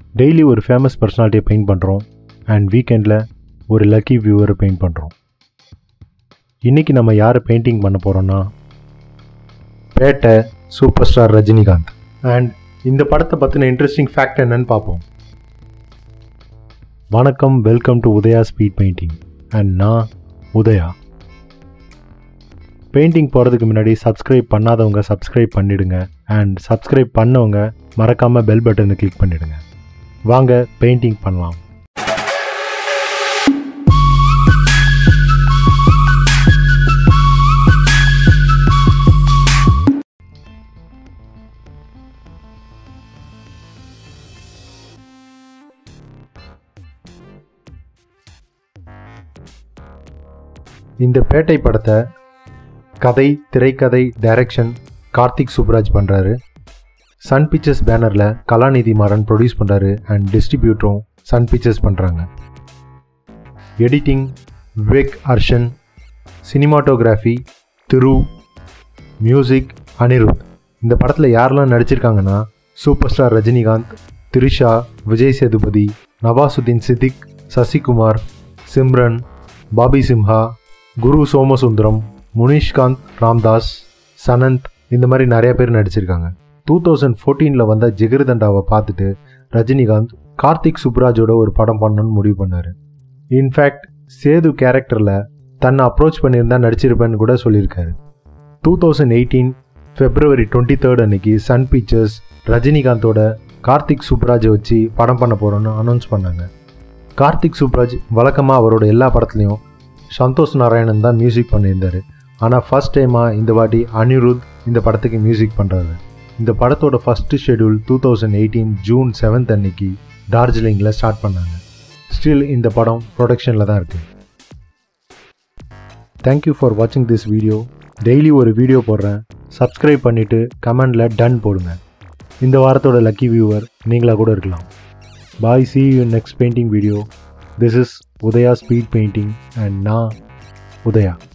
daily ஒரு famous பர்சனாலிட்டியை paint பண்ணுறோம் அண்ட் வீக்கெண்டில் ஒரு லக்கி வியூவரை பெயிண்ட் பண்ணுறோம் இன்றைக்கி நம்ம யாரை பெயிண்டிங் பண்ண போகிறோன்னா Petta super star Rajinikanth and இந்த படத்தை பற்றின இன்ட்ரெஸ்டிங் ஃபேக்ட் என்னன்னு பார்ப்போம் வணக்கம் welcome to Udhaya speed painting and நான் உதயா பெயிண்டிங் போகிறதுக்கு முன்னாடி சப்ஸ்கிரைப் பண்ணாதவங்க சப்ஸ்கிரைப் பண்ணிடுங்க அண்ட் சப்ஸ்கிரைப் பண்ணவங்க மறக்காமல் பெல் பட்டனை கிளிக் பண்ணிடுங்க வாங்க பெயிண்டிங் பண்ணலாம் இந்த பேட்டை படத்தை கதை திரைக்கதை டைரக்ஷன் கார்த்திக் சுப்ராஜ் பண்ணுறாரு சன் பிக்சர்ஸ் பேனரில் கலாநிதி மாறன் ப்ரொடியூஸ் பண்ணுறாரு அண்ட் டிஸ்ட்ரிபியூட்டரும் சன் பிக்சர்ஸ் பண்ணுறாங்க editing Vivek Harshan cinematography Tirru music Anirudh இந்த படத்தில் யாரெல்லாம் நடிச்சிருக்காங்கன்னா சூப்பர் ஸ்டார் ரஜினிகாந்த் திரிஷா விஜய் சேதுபதி நவாசுதீன் சித்திக் சசிகுமார் சிம்ரன் பாபி சிம்ஹா குரு சோமசுந்தரம் முனிஷ்காந்த் ராம்தாஸ் சனந்த் இந்த மாதிரி நிறைய பேர் நடிச்சிருக்காங்க டூ தௌசண்ட் ஃபோர்டீனில் வந்த ஜிகர்தண்டாவை பார்த்துட்டு ரஜினிகாந்த் கார்த்திக் சுப்ராஜோட ஒரு படம் பண்ணணும்னு முடிவு பண்ணார் இன்ஃபேக்ட் சேது கேரக்டரில் தன்னை அப்ரோச் பண்ணியிருந்தா நடிச்சிருப்பேன்னு கூட சொல்லியிருக்காரு two thousand eighteen February twenty third அன்னைக்கு சன் பிக்சர்ஸ் ரஜினிகாந்தோட கார்த்திக் சுப்ராஜை வச்சு படம் பண்ண போகிறோன்னு அனௌன்ஸ் பண்ணாங்க கார்த்திக் சுப்ராஜ் வழக்கமாக அவரோட எல்லா படத்துலையும் சந்தோஷ் நாராயணன் தான் மியூசிக் பண்ணியிருந்தார் ஆனால் ஃபஸ்ட் டைமாக இந்த வாட்டி அனிருத் இந்த படத்துக்கு மியூசிக் பண்ணுறாரு இந்த படத்தோட first schedule two thousand eighteen June seventh அன்னைக்கு டார்ஜிலிங்கில் ஸ்டார்ட் பண்ணாங்க ஸ்டில் இந்த படம் ப்ரொடக்ஷனில் தான் இருக்குது தேங்க்யூ ஃபார் வாட்சிங் திஸ் வீடியோ டெய்லி ஒரு வீடியோ போடுறேன் சப்ஸ்கிரைப் பண்ணிவிட்டு கமெண்டில் டன் போடுங்க இந்த வாரத்தோட லக்கி வியூவர் நீங்களாக கூட இருக்கலாம் bye see you next painting video this is Udhaya speed painting and நான் உதயா